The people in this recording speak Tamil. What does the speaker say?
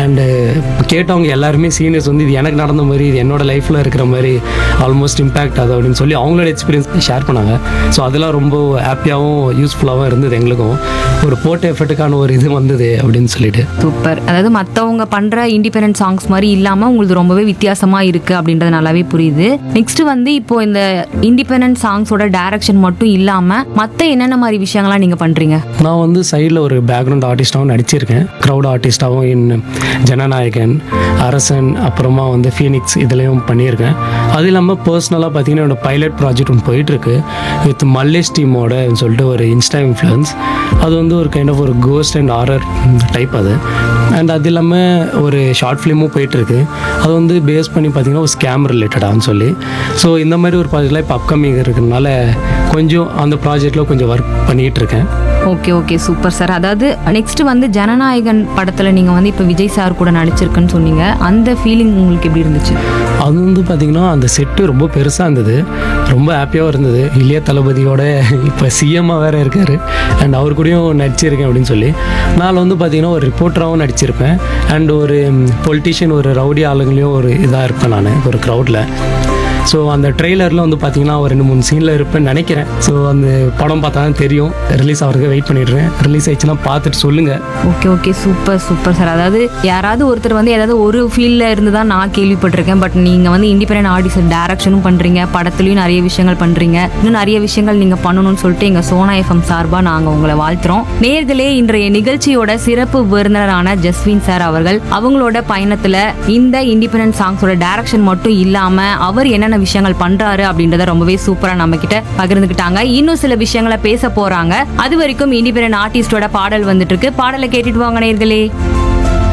அண்டு கேட்டவங்க எல்லாருமே சீனியர்ஸ் வந்து இது எனக்கு நடந்த மாதிரி இது என்னோட லைஃப்பில் இருக்கிற மாதிரி ஆல்மோஸ்ட் இம்பேக்ட் அது அப்படின்னு சொல்லி அவங்களோட எக்ஸ்பீரியன்ஸ் ஷேர் பண்ணாங்க ஸோ அதெல்லாம் ரொம்ப ஹாப்பியாகவும் யூஸ்ஃபுல்லாகவும் இருந்தது எங்களுக்கும் ஒரு போட்ட எஃபர்ட்டுக்கான ஒரு இது வந்தது அப்படின்னு சொல்லிட்டு சூப்பர் அதாவது மற்றவங்க பண்ற இண்டிபெண்டன்ட் சாங்ஸ் மாதிரி இல்லாம உங்களுக்கு ரொம்பவே வித்தியாசமா இருக்கு அப்படின்றது நல்லாவே புரியுது நெக்ஸ்ட் வந்து இப்போ இந்த இண்டிபெண்டன்ட் சாங்ஸோட டைரக்ஷன் மட்டும் இல்லாம மத்த என்னென்ன மாதிரி விஷயங்கள்லாம் நீங்க பண்றீங்க நான் வந்து சைடில் ஒரு பேக்ரவுண்ட் ஆர்டிஸ்டாகவும் நடிச்சிருக்கேன் க்ரௌட் ஆர்டிஸ்டாகவும் இன் ஜனநாயகன் அரசன் அப்புறமா வந்து ஃபீனிக்ஸ் இதுலேயும் பண்ணியிருக்கேன் அது இல்லாமல் பர்சனலாக பார்த்தீங்கன்னா என்னோட பைலட் ப்ராஜெக்ட் ஒன்று போயிட்டுருக்கு வித் மல்லேஷ் டீமோட சொல்லிட்டு ஒரு இன்ஸ்டா இன்ஃப்ளூயன்ஸ் அது வந்து ஒரு கைண்ட் ஆஃப் ஒரு கோஸ்ட் அண்ட் ஆரர் டைப் அது அண்ட் அது இல்லாமல் ஒரு ஷார்ட் ஃபிலிமும் போயிட்டுருக்கு அது வந்து பேஸ் பண்ணி பார்த்தீங்கன்னா ஒரு ஸ்கேம் ரிலேட்டடான்னு சொல்லி ஸோ இந்த மாதிரி ஒரு ப்ராஜெக்ட்லாம் இப்போ அப்கமிங் இருக்கிறதுனால கொஞ்சம் அந்த ப்ராஜெக்டில் கொஞ்சம் ஒர்க் பண்ணிகிட்டு இருக்கேன் ஓகே ஓகே சூப்பர் சார் அதாவது நெக்ஸ்ட் வந்து ஜனநாயகன் படத்துல நீங்க வந்து இப்போ விஜய் சார் கூட நடிச்சிருக்குன்னு சொன்னீங்க அந்த ஃபீலிங் உங்களுக்கு எப்படி இருந்துச்சு அது வந்து பார்த்திங்கன்னா அந்த செட்டு ரொம்ப பெருசாக இருந்தது ரொம்ப ஹாப்பியாகவும் இருந்தது இளைய தளபதியோட இப்போ சிஎம்மாக வேறு இருக்கார் அண்ட் அவர் கூடயும் நடிச்சிருக்கேன் அப்படின்னு சொல்லி நான் வந்து பார்த்திங்கன்னா ஒரு ரிப்போர்ட்டராகவும் நடிச்சிருப்பேன் அண்ட் ஒரு பொலிட்டிஷியன் ஒரு ரவுடி ஆளுங்களையும் ஒரு இதாக இருப்பேன் நான் ஒரு க்ரௌடில் ஸோ அந்த ட்ரெய்லரில் வந்து பார்த்தீங்கன்னா ஒரு ரெண்டு மூணு சீனில் இருப்பேன்னு நினைக்கிறேன் ஸோ அந்த படம் பார்த்தா தான் தெரியும் ரிலீஸ் ஆகிறதுக்கு வெயிட் பண்ணிடுறேன் ரிலீஸ் ஆயிடுச்சுன்னா பார்த்துட்டு சொல்லுங்கள் okay okay super super sir அதாவது யாராவது ஒருத்தர் வந்து ஏதாவது ஒரு ஃபீல்டில் இருந்து தான் நான் கேள்விப்பட்டிருக்கேன் பட் நீங்கள் வந்து இண்டிபெண்டன்ட் ஆர்டிஸ்ட் டைரக்ஷனும் பண்ணுறீங்க படத்துலையும் நிறைய விஷயங்கள் பண்ணுறீங்க இன்னும் நிறைய விஷயங்கள் நீங்கள் பண்ணணும்னு சொல்லிட்டு எங்கள் சோனா எஃப்எம் சார்பாக நாங்கள் உங்களை வாழ்த்துறோம் நேர்களே இன்றைய நிகழ்ச்சியோட சிறப்பு விருந்தினரான ஜஸ்வின் சார் அவர்கள் அவங்களோட பயணத்தில் இந்த இண்டிபெண்டன்ட் சாங்ஸோட டைரக்ஷன் மட்டும் இல்லாமல் அவர் என்னென்ன விஷயங்கள் பண்ணுறாரு அப்படின்றத ரொம்பவே சூப்பராக நம்ம கிட்ட பகிர்ந்துக்கிட்டாங்க இன்னும் சில விஷயங்களை பேச போகிறாங்க அது வரைக்கும் இண்டிபெண்டன்ட் ஆர்டிஸ்டோட பாடல் வந்துட்டு இருக்கு பாடலை கேட்டுட்டு வாங்க நேர்களே